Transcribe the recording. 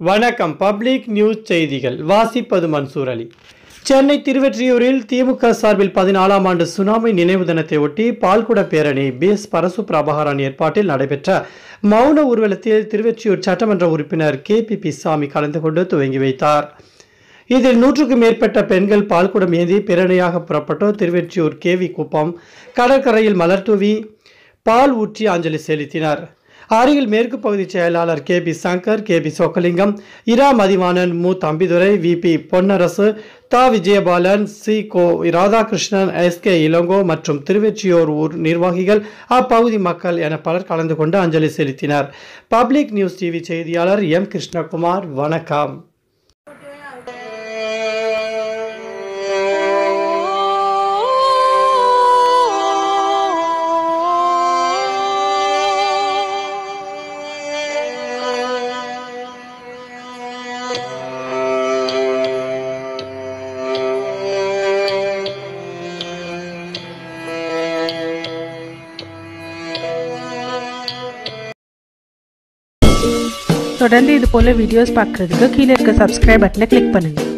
வணக்கம் public news செய்திகள் வாசிப்பது மன்சூர் அலி சென்னை திருவெற்றியூரில் திமுக சார்பில் பதினாலாம் ஆண்டு சுனாமி நினைவு தினத்தை ஒட்டி பால்குட பேரணி பிஎஸ் பரசு பிரபாகரன் ஏற்பாட்டில் நடைபெற்ற மௌன ஊர்வலத்தில் திருவெற்றியூர் சட்டமன்ற உறுப்பினர் கே பி பி சாமி கலந்து கொண்டு துவங்கி வைத்தார் இதில் நூற்றுக்கும் மேற்பட்ட பெண்கள் பால்குடம் ஏந்தி பேரணியாக புறப்பட்டு திருவெற்றியூர் கேவி குப்பம் கடற்கரையில் மலர் தூவி பால் ஊற்றி அஞ்சலி செலுத்தினர் அருகில் மேற்கு பகுதி செயலாளர் K P Shankar K P Chockalingam இரா மதிவாணன் மு தம்பிதுரை வி பி பொன்னரசு தா விஜயபாலன் சி கோ ராதாகிருஷ்ணன் எஸ் கே இளங்கோ மற்றும் திருவெற்றியூர் ஊர் நிர்வாகிகள் அப்பகுதி மக்கள் என பலர் கலந்து கொண்டு அஞ்சலி செலுத்தினர் பப்ளிக் நியூஸ் டிவி செய்தியாளர் எம் கிருஷ்ணகுமார் வணக்கம் தொடர்ந்து இது போல வீடியோஸ் பார்க்குறதுக்கு கீழே இருக்க சப்ஸ்கிரைப் பட்டனை கிளிக் பண்ணுங்கள்